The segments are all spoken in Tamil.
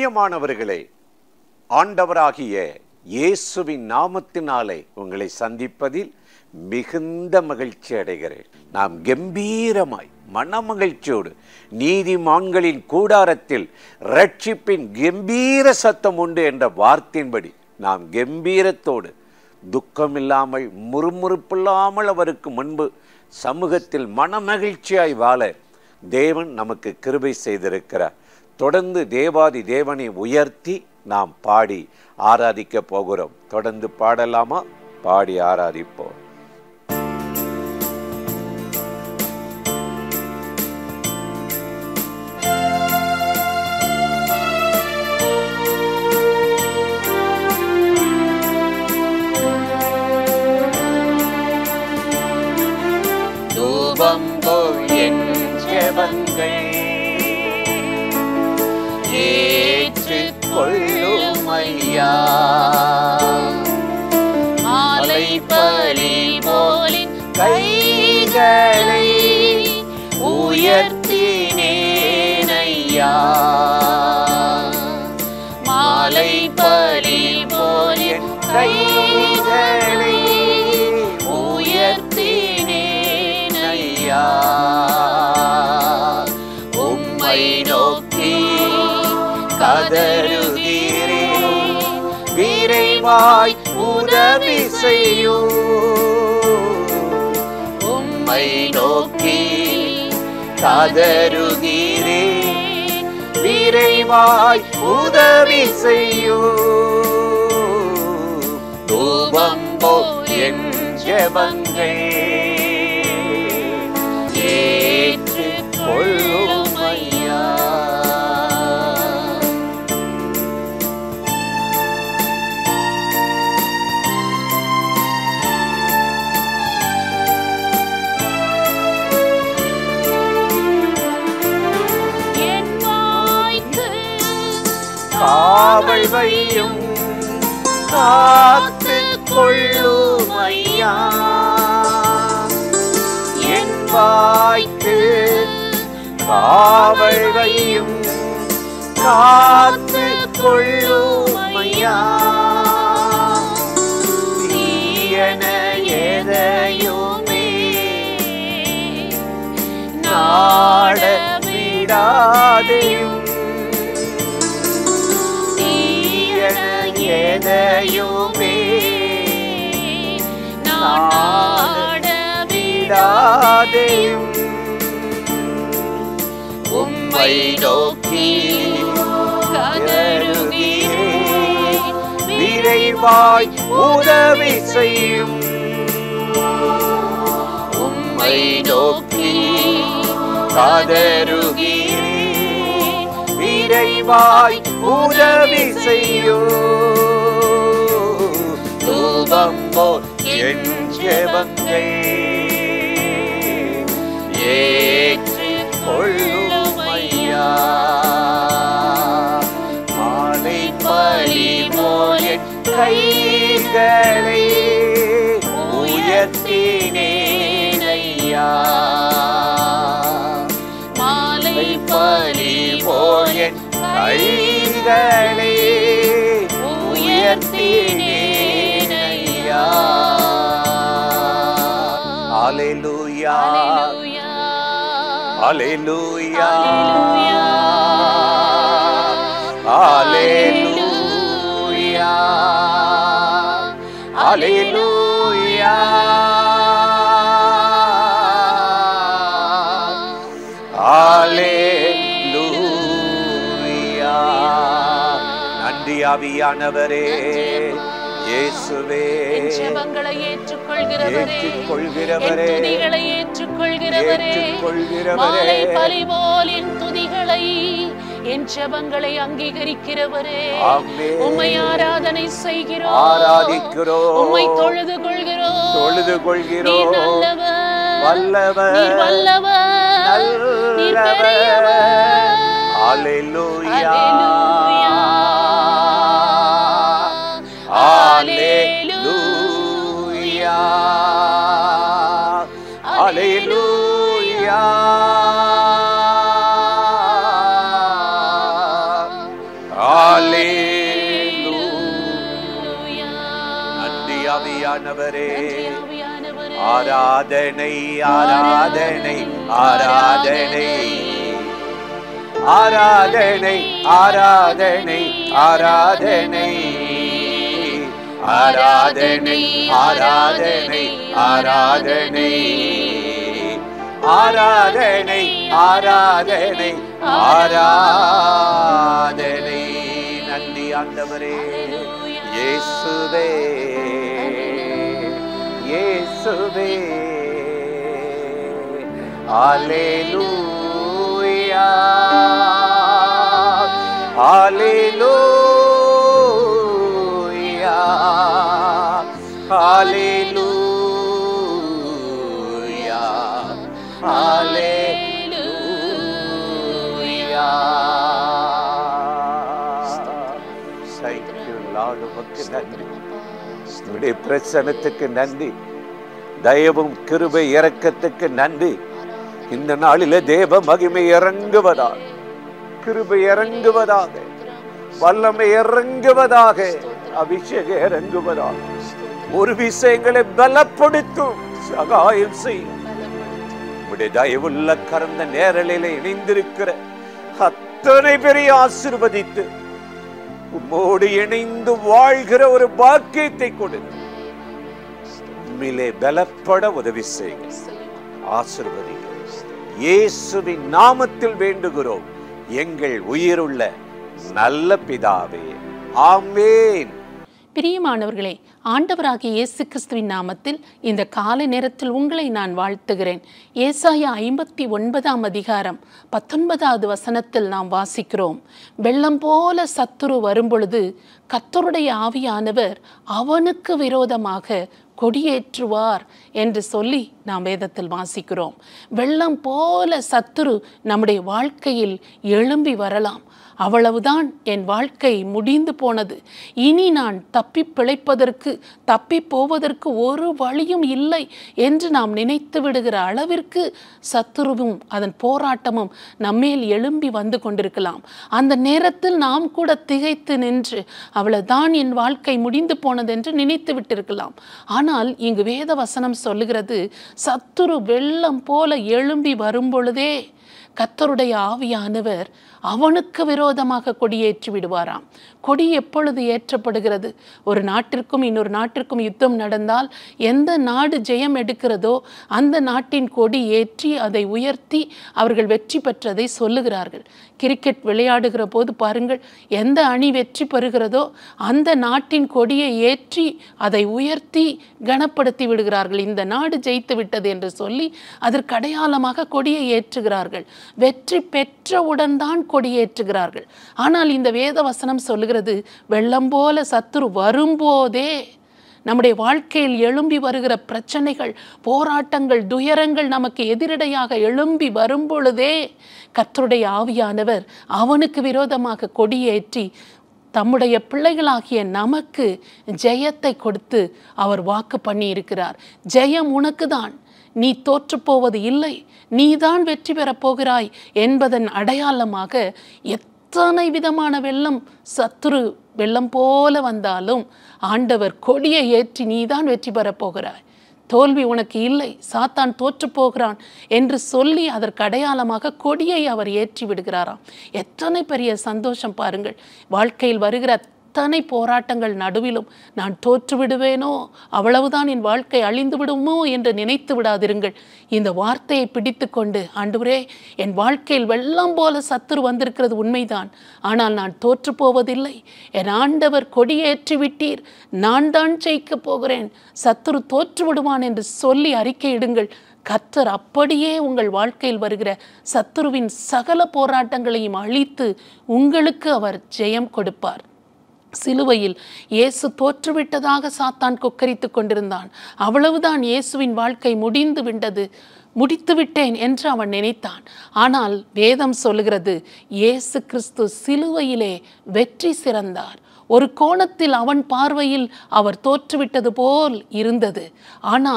பிரியமானவர்களே ஆண்டவராகிய இயேசுவின் நாமத்தினாலே உங்களை சந்திப்பதில் மிகுந்த மகிழ்ச்சி அடைகிறேன் நாம் கம்பீரமாய் மனமகிழ்ச்சியோடு நீதிமான்களின் கூடாரத்தில் ரட்சிப்பின் கம்பீர சத்தம் உண்டு என்ற வார்த்தையின்படி நாம் கம்பீரத்தோடு துக்கமில்லாமல் முறுமுறுப்பில்லாமல் அவருக்கு முன்பு சமூகத்தில் மனமகிழ்ச்சியாய் வாழ தேவன் நமக்கு கிருபை செய்திருக்கிறார் தொடர்ந்து தேவாதி தேவனை உயர்த்தி நாம் பாடி ஆராதிக்க போகிறோம் தொடர்ந்து பாடலாமா பாடி ஆராதிப்போம் தூபம் போல் என் ஜெபங்கள் ஏற்றுக் கொள்ளும் ஐயா மாலை பலி போலின் கைகளை உயர்த்தினேன் ஐயா மாலை பலி போலின் கைகளை உயர்த்தினேன் ஐயா உம்மை நோக்கி கதறுகிறேன் விரைவாய் உதவி செய்யும் உம்மை நோக்கி கதறுகிறேன் விரைவாய் உதவி செய்யும் தூபம் போல் என் ஜெபங்கள் ஏற்றுக் கொள்ளும் ஐயா என் வாய்க்கு காவல் வையும் காத்து கொள்ளும் ஐயா என் வாய்க்கு காவல் வையும் காத்து கொள்ளும் ஐயா தீயன எதையுமே நாட விடாதையும் தீயன எதையுமே நாட விடாதையும் உம்மை நோக்கி கதறுகிறேன் விரைவாய் உதவி செய்யும் உம்மை நோக்கி கதறுகிறேன் விரைவாய் உதவி செய்யும் தூபம் போல் என் ஜெபங்கள் ஏற்றுக் கொள்ளும் ஐயா மாலை பலி போல் என் கைகளை உயர்த்தினேன் ஐயா மாலை பலி போல் என் கைகளை உயர்த்தினேன் ஐயா Hallelujah. Hallelujah. Hallelujah. Hallelujah. Hallelujah. நன்றி ஆவியானவரே இயேசுவே என் ஜெபங்களை ஏற்றுக்கொள்கிறவரே ஏற்றுக்கொள்கிறவரே. என் துதிகளை ஏற்றுக்கொள்கிறவரே ஏற்றுக்கொள்கிறவரே. மாலை பலி போல் என் துதிகளை என் ஜெபங்களை அங்கீகரிக்கிறவரே ஆமென். உம்மை ஆராதனை செய்கிறோம் ஆராதிக்கிறோம். உம்மை தொழுது கொள்கிறோம் தொழுது கொள்கிறோம். நீர் நல்லவர் வல்லவர். நீர் வல்லவர் நீர் பெரியவர் Hallelujah. Hallelujah. Hallelujah. Hallelujah. ஆவியானவரே நன்றி ஆவியானவரே ஆராதனை ஆராதனை ஆராதனை ஆராதனை ஆராதனை ஆராதனை ஆராதனை ஆராதனை ஆராதனை ஆராதனை ஆராதனை ஆராதனை நன்றி ஆண்டவரே இயேசுவே இயேசுவே அல்லேலூயா அல்லேலூயா அல்லேலூயா அல்லேலூயா Thank you, Lord. உமக்கு நன்றி உடைய பிரசனத்துக்கு நன்றி தயவும் கிருபை இரக்கத்துக்கு நன்றி இந்த நாளிலே தேவ மகிமை இறங்குவதாக கிருபை இறங்குவதாக வல்லமை இறங்குவதாக அபிஷேகம் இறங்குவதாக ஒரு விஷயங்களை பலப்படுத்தும் சகாயம் செய்யும் உடைய தயவுள்ள கறந்த நேரலையில இணைந்திருக்கிற அத்தனை பெரிய ஆசிர்வதித்து உம்மோடு இணைந்து வாழ்கிற ஒரு பாக்கியத்தை கொடு உண்மையிலே பலப்பட உதவி செய்யுங்க ஆசிர்வதிங்க இயேசுவின் நாமத்தில் வேண்டுகிறோம் எங்கள் உயிருள்ள நல்ல பிதாவே ஆமேன் பிரியமானவர்களே ஆண்டவராகிய இயேசு கிறிஸ்துவின் நாமத்தில் இந்த காலை நேரத்தில் உங்களை நான் வாழ்த்துகிறேன் ஏசாயா ஐம்பத்தி ஒன்பதாம் அதிகாரம் பத்தொன்பதாவது வசனத்தில் நாம் வாசிக்கிறோம் வெள்ளம் போல சத்துரு வரும்பொழுது கத்தருடைய ஆவியானவர் அவனுக்கு விரோதமாக கொடியேற்றுவார் என்று சொல்லி நாம் வேதத்தில் வாசிக்கிறோம் வெள்ளம் போல சத்துரு நம்முடைய வாழ்க்கையில் எழும்பி வரலாம் அவ்வளவுதான் என் வாழ்க்கை முடிந்து போனது இனி நான் தப்பி பிழைப்பதற்கு தப்பி போவதற்கு ஒரு வழியும் இல்லை என்று நாம் நினைத்து விடுகிற அளவிற்கு சத்துருவும் அதன் போராட்டமும் நம்மேல் எழும்பி வந்து கொண்டிருக்கலாம் அந்த நேரத்தில் நாம் கூட திகைத்து நின்று அவ்வளவுதான் என் வாழ்க்கை முடிந்து போனது என்று நினைத்து விட்டிருக்கலாம் ஆனால் இங்கு வேத வசனம் சொல்லுகிறது சத்துரு வெள்ளம் போல எழும்பி வரும்பொழுதே கத்தருடைய ஆவியானவர் அவனுக்கு விரோதமாக கொடியேற்றி விடுவாராம் கொடி எப்பொழுது ஏற்றப்படுகிறது ஒரு நாட்டிற்கும் இன்னொரு நாட்டிற்கும் யுத்தம் நடந்தால் எந்த நாடு ஜெயம் எடுக்கிறதோ அந்த நாட்டின் கொடி ஏற்றி அதை உயர்த்தி அவர்கள் வெற்றி பெற்றதை சொல்லுகிறார்கள் கிரிக்கெட் விளையாடுகிற போது பாருங்கள் எந்த அணி வெற்றி பெறுகிறதோ அந்த நாட்டின் கொடியை ஏற்றி அதை உயர்த்தி கனப்படுத்தி விடுகிறார்கள் இந்த நாடு ஜெயித்து விட்டது என்று சொல்லி அதற்கு அடையாளமாக கொடியை ஏற்றுகிறார்கள் வெற்றி பெற்றவுடன் தான் கொடியேற்றுகிறார்கள் ஆனால் இந்த வேத வசனம் சொல்லுகிறது வெள்ளம் போல சத்துரு வரும்போதே நம்முடைய வாழ்க்கையில் எழும்பி வருகிற பிரச்சனைகள் போராட்டங்கள் துயரங்கள் நமக்கு எதிரடையாக எழும்பி வரும்பொழுதே கர்த்தருடைய ஆவியானவர் அவனுக்கு விரோதமாக கொடியேற்றி தம்முடைய பிள்ளைகளாகிய நமக்கு ஜெயத்தை கொடுத்து அவர் வாக்கு பண்ணி இருக்கிறார் ஜெயம் உனக்குதான் நீ தோற்றுப்போவது இல்லை நீதான் வெற்றி பெறப் போகிறாய் என்பதன் அடையாளமாக எத்தனை விதமான வெள்ளம் சத்துரு வெள்ளம் போல வந்தாலும் ஆண்டவர் கொடியை ஏற்றி நீதான் வெற்றி பெறப் போகிறாய் தோல்வி உனக்கு இல்லை சாத்தான் தோற்று போகிறான் என்று சொல்லி அதற்கு அடையாளமாக கொடியை அவர் ஏற்றி விடுகிறாராம் எத்தனை பெரிய சந்தோஷம் பாருங்கள் வாழ்க்கையில் வருகிற அத்தனை போராட்டங்கள் நடுவிலும் நான் தோற்று விடுவேனோ அவ்வளவுதான் என் வாழ்க்கை அழிந்து விடுமோ என்று நினைத்து விடாதிருங்கள் இந்த வார்த்தையை பிடித்து கொண்டு ஆண்டவரே என் வாழ்க்கையில் வெள்ளம் போல சத்துரு வந்திருக்கிறது உண்மைதான் ஆனால் நான் தோற்று போவதில்லை என் ஆண்டவர் கொடியேற்றி விட்டீர் நான் தான் ஜெயிக்கப் போகிறேன் சத்துரு தோற்று விடுவான் என்று சொல்லி அறிக்கையிடுங்கள் கர்த்தர் அப்படியே உங்கள் வாழ்க்கையில் வருகிற சத்துருவின் சகல போராட்டங்களையும் அழித்து உங்களுக்கு அவர் ஜெயம் கொடுப்பார் சிலுவையில் இயேசு தோற்றுவிட்டதாக சாத்தான் கொக்கரித்து கொண்டிருந்தான் அவ்வளவுதான் இயேசுவின் வாழ்க்கை முடிந்து விட்டது முடித்து விட்டேன் என்று அவன் நினைத்தான் ஆனால் வேதம் சொல்லுகிறது இயேசு கிறிஸ்து சிலுவையிலே வெற்றி சிறந்தார் ஒரு கோணத்தில் அவன் பார்வையில் அவர் தோற்றுவிட்டது போல் இருந்தது ஆனால்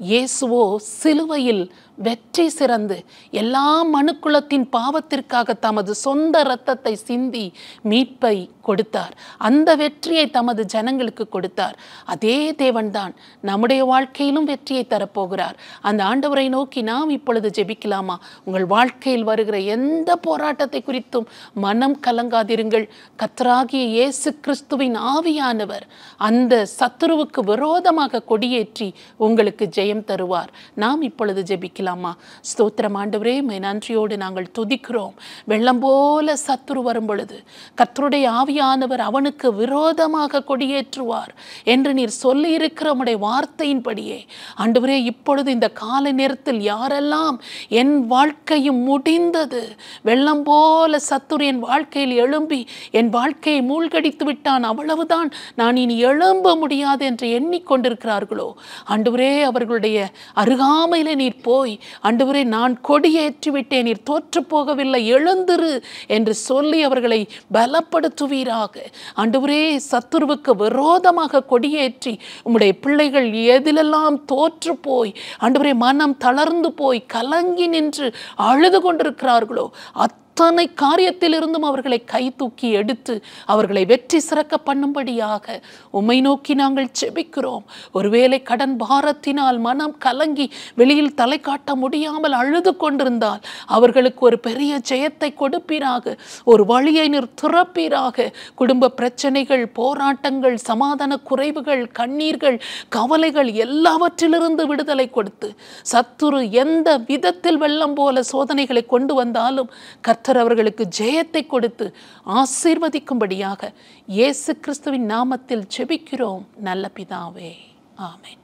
இயேசுவோ சிலுவையில் வெற்றி சிறந்து எல்லா மனுக்குலத்தின் பாவத்திற்காக தமது சொந்த இரத்தத்தை சிந்தி மீட்பை கொடுத்தார் அந்த வெற்றியை தமது ஜனங்களுக்கு கொடுத்தார் அதே தேவன்தான் நம்முடைய வாழ்க்கையிலும் வெற்றியை தரப்போகிறார் அந்த ஆண்டவரை நோக்கி நாம் இப்பொழுது ஜெபிக்கலாமா உங்கள் வாழ்க்கையில் வருகிற எந்த போராட்டத்தை குறித்தும் மனம் கலங்காதிருங்கள் கத்தராகிய இயேசு கிறிஸ்துவின் ஆவியானவர் அந்த சத்துருவுக்கு விரோதமாக கொடியேற்றி உங்களுக்கு ஜெயம் தருவார் நாம் இப்பொழுது ஜெபிக்கலாமா ஸ்தோத்திரம் ஆண்டவரே மை நன்றியோடு நாங்கள் துதிக்கிறோம் வெள்ளம் போல சத்துரு வரும் பொழுது கர்த்தருடைய ஆவியானவர் அவனுக்கு விரோதமாக கொடியேற்றுவார் என்று நீர் சொல்லி இருக்கிற உம்முடைய வார்த்தையின்படியே ஆண்டவரே இப்பொழுது இந்த கால நேரத்தில் யாரெல்லாம் என் வாழ்க்கையும் முடிந்தது வெள்ளம் போல சத்துரு என் வாழ்க்கையில் எழும்பி என் வாழ்க்கையை மூழ்கடித்து விட்டான் அவ்வளவுதான் நான் இனி எழும்ப முடியாது என்று எண்ணிக்கொண்டிருக்கிறார்களோ ஆண்டவரே அவர்களுடைய அருகாமையில நீர் போய் ஆண்டவரே நான் கொடியேற்றி விட்டேன் நீர் தோற்று போகவில்லை எழுந்திரு என்று சொல்லி அவர்களை பலப்படுத்துவீராக ஆண்டவரே சத்துருவுக்கு விரோதமாக கொடியேற்றி உம்முடைய பிள்ளைகள் எதிலெல்லாம் தோற்று போய் ஆண்டவரே மனம் தளர்ந்து போய் கலங்கி நின்று அழுது கொண்டிருக்கிறார்களோ அத்தனை காரியத்திலிருந்தும் அவர்களை கை தூக்கி எடுத்து அவர்களை வெற்றி சிறக்க பண்ணும்படியாக உம்மை நோக்கி நாங்கள் செபிக்கிறோம் ஒருவேளை கடன் பாரத்தினால் மனம் கலங்கி வெளியில் தலை காட்ட முடியாமல் அழுது கொண்டிருந்தால் அவர்களுக்கு ஒரு பெரிய ஜெயத்தை கொடுப்பீராக ஒரு வழியை நீர் துறப்பீராக குடும்ப பிரச்சனைகள் போராட்டங்கள் சமாதான குறைவுகள் கண்ணீர்கள் கவலைகள் எல்லாவற்றிலிருந்து விடுதலை கொடுத்து சத்துரு எந்த விதத்தில் வெள்ளம் போல சோதனைகளை கொண்டு வந்தாலும் கர்த்தர் அவர்களுக்கு ஜெயத்தை கொடுத்து ஆசீர்வதிக்கும்படியாக இயேசு கிறிஸ்துவின் நாமத்தில் ஜெபிக்கிறோம் நல்ல பிதாவே ஆமென்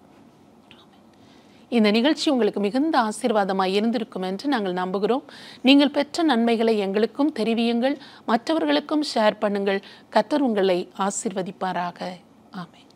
இந்த நிகழ்ச்சி உங்களுக்கு மிகுந்த ஆசீர்வாதமாக இருந்திருக்கும் என்று நாங்கள் நம்புகிறோம் நீங்கள் பெற்ற நன்மைகளை எங்களுக்கும் தெரிவியுங்கள் மற்றவர்களுக்கும் ஷேர் பண்ணுங்கள் கர்த்தர் உங்களை ஆசீர்வதிப்பாராக ஆமென்